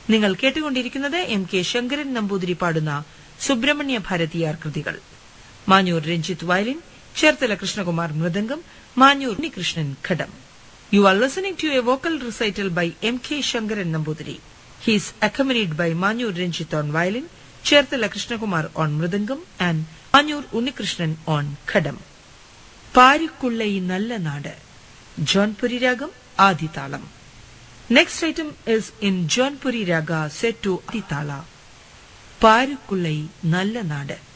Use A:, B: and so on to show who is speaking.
A: നിങ്ങൾ കേട്ടുകൊണ്ടിരിക്കുന്നത് M K Sankaran Namboothiri പാടുന്ന സുബ്രഹ്മണ്യ ഭാരതിയാർ കൃതികൾ Manjoor Ranjith violin Cherthala Krishnakumar mridangam Manjoor Unnikrishnan ghatam you are listening to a vocal recital by M K Sankaran Namboothiri He is accompanied by Manur Renjit on violin, Cherthala Krishnakumar on mridangam, and Manur Unnikrishnan on khadam. പാരിക്കുള്ള ഈ നല്ല നാട് ജോൺപുരി രാഗം ആദിതാളം next item is in Jonpuri raga set to Adi tala പാരിക്കുള്ള ഈ നല്ല നാട്